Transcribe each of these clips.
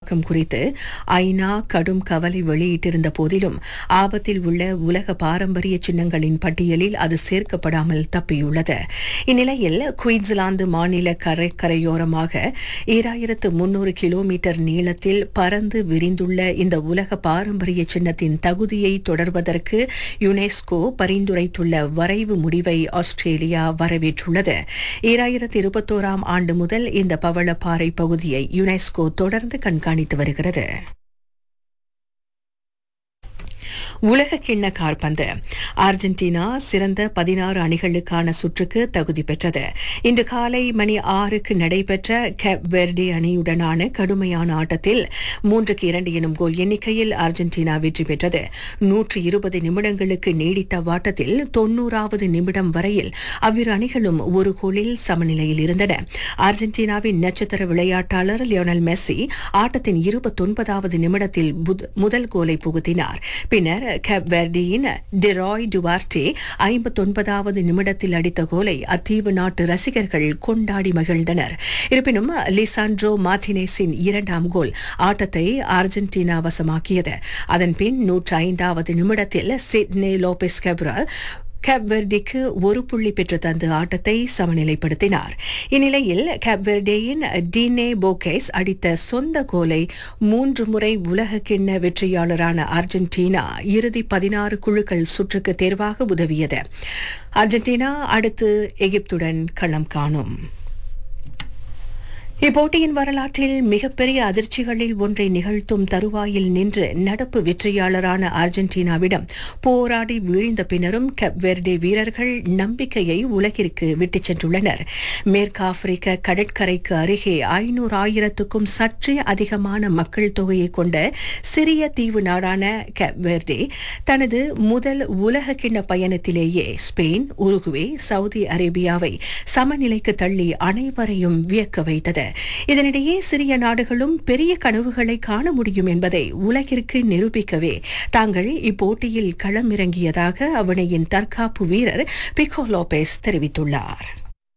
தாக்கம் குறித்து ஐநா கடும் கவலை வெளியிட்டிருந்த போதிலும் ஆபத்தில் உள்ள உலக பாரம்பரிய சின்னங்களின் பட்டியலில் அது சேர்க்கப்படாமல் தப்பியுள்ளது இந்நிலையில் குயின்ஸ்லாந்து மாநில கரைக்கரையோரமாக ஈராயிரத்து முன்னூறு கிலோமீட்டர் நீளத்தில் பறந்து விரிந்துள்ள இந்த உலக பாரம்பரிய சின்னத்தின் தகுதியை தொடர்வதற்கு யுனெஸ்கோ பரிந்துரைத்துள்ள வரைவு முடிவை ஆஸ்திரேலியா வரவேற்றுள்ளது ஈராயிரத்து இருபத்தோராம் ஆண்டு முதல் இந்த பவளப்பாறை பகுதியை யுனெஸ்கோ தொடர்ந்து கண்காணித்து வருகிறது உலக கிண்ண கார்பந்து அர்ஜென்டினா சிறந்த பதினாறு அணிகளுக்கான சுற்றுக்கு தகுதி பெற்றது இன்று காலை மணி ஆறுக்கு நடைபெற்ற கேப் வெர்டி அணியுடனான கடுமையான ஆட்டத்தில் மூன்றுக்கு இரண்டு எனும் கோல் எண்ணிக்கையில் அர்ஜென்டினா வெற்றி பெற்றது நூற்று இருபது நிமிடங்களுக்கு நீடித்த வாட்டத்தில் தொன்னூறாவது நிமிடம் வரையில் அவ்விரு அணிகளும் ஒரு கோலில் சமநிலையில் இருந்தன அர்ஜென்டினாவின் நட்சத்திர விளையாட்டாளர் லியோனல் மெஸ்ஸி ஆட்டத்தின் இருபத்தொன்பதாவது நிமிடத்தில் முதல் கோலை புகுத்தினார் பின்னர் கேப் வெர்டியின் டெராய் டுவார்டே ஐம்பத்தொன்பதாவது நிமிடத்தில் அடித்த கோலை அத்தீவு நாட்டு ரசிகர்கள் கொண்டாடி மகிழ்ந்தனர் இருப்பினும் லிசாண்ட்ரோ மார்டினேஸின் இரண்டாம் கோல் ஆட்டத்தை அர்ஜென்டினா வசமாக்கியது அதன்பின் நூற்று ஐந்தாவது நிமிடத்தில் சிட்னே லோபெஸ் கெப்ரல் கேப்வெர்டிக்கு ஒரு புள்ளி பெற்று தந்து ஆட்டத்தை சமநிலைப்படுத்தினார் இந்நிலையில் கேப்வெர்டேயின் டினே போகேஸ் அடித்த சொந்த கோலை மூன்று முறை உலக கிண்ண வெற்றியாளரான அர்ஜென்டினா இறுதி பதினாறு குழுக்கள் சுற்றுக்கு தேர்வாக உதவியது அர்ஜென்டினா அடுத்து எகிப்துடன் களம் காணும் இப்போட்டியின் வரலாற்றில் மிகப்பெரிய அதிர்ச்சிகளில் ஒன்றை நிகழ்த்தும் தருவாயில் நின்று நடப்பு வெற்றியாளரான அர்ஜென்டினாவிடம் போராடி வீழ்ந்த பின்னரும் கெப்வெர்டே வீரர்கள் நம்பிக்கையை உலகிற்கு விட்டுச் சென்றுள்ளனர் மேற்கு ஆப்பிரிக்க கடற்கரைக்கு அருகே ஐநூறு ஆயிரத்துக்கும் சற்றே அதிகமான மக்கள் தொகையை கொண்ட சிறிய தீவு நாடான கெப்வெர்டே தனது முதல் உலக கிண்ண பயணத்திலேயே ஸ்பெயின் உருகுவே சவுதி அரேபியாவை சமநிலைக்கு தள்ளி அனைவரையும் வியக்க வைத்தது இதனிடையே சிறிய நாடுகளும் பெரிய கனவுகளை காண முடியும் என்பதை உலகிற்கு நிரூபிக்கவே தாங்கள் இப்போட்டியில் களமிறங்கியதாக அவனையின் தற்காப்பு வீரர் பிகோ லோபேஸ் தெரிவித்துள்ளார்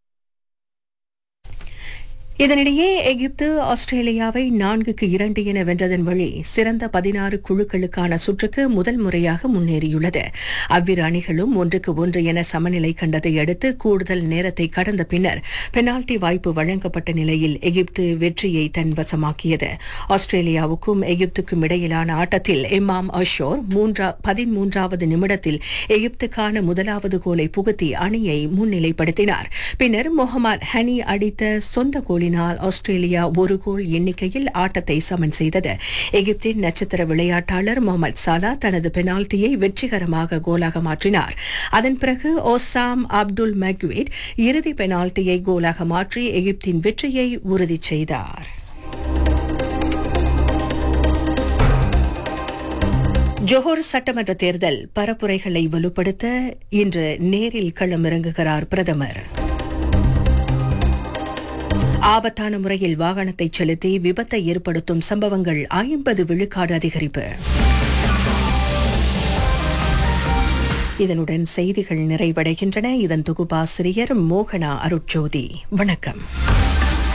இதனிடையே எகிப்து ஆஸ்திரேலியாவை நான்குக்கு இரண்டு என வென்றதன் வழி சிறந்த பதினாறு குழுக்களுக்கான சுற்றுக்கு முதல் முறையாக முன்னேறியுள்ளது அவ்விரு அணிகளும் ஒன்றுக்கு ஒன்று என சமநிலை கண்டதை அடுத்து கூடுதல் நேரத்தை கடந்த பின்னர் பெனால்டி வாய்ப்பு வழங்கப்பட்ட நிலையில் எகிப்து வெற்றியை தன் வசமாக்கியது ஆஸ்திரேலியாவுக்கும் எகிப்துக்கும் இடையிலான ஆட்டத்தில் இமாம் அஷோர் மூன்றா பதிமூன்றாவது நிமிடத்தில் எகிப்துக்கான முதலாவது கோலை புகுத்தி அணியை முன்னிலைப்படுத்தினார் பின்னர் முகமது ஹனி அடித்த சொந்த கோலின் கோலினால் ஆஸ்திரேலியா ஒரு கோல் எண்ணிக்கையில் ஆட்டத்தை சமன் செய்தது எகிப்தின் நட்சத்திர விளையாட்டாளர் முகமது சாலா தனது பெனால்டியை வெற்றிகரமாக கோலாக மாற்றினார் அதன் பிறகு ஓசாம் அப்துல் மக்வேட் இறுதி பெனால்டியை கோலாக மாற்றி எகிப்தின் வெற்றியை உறுதி செய்தார் ஜோஹர் சட்டமன்ற தேர்தல் பரப்புரைகளை வலுப்படுத்த இன்று நேரில் களமிறங்குகிறார் பிரதமர் ஆபத்தான முறையில் வாகனத்தை செலுத்தி விபத்தை ஏற்படுத்தும் சம்பவங்கள் ஐம்பது விழுக்காடு அதிகரிப்பு இதனுடன் செய்திகள் நிறைவடைகின்றன இதன் தொகுப்பாசிரியர் மோகனா அருட்ஜோதி வணக்கம்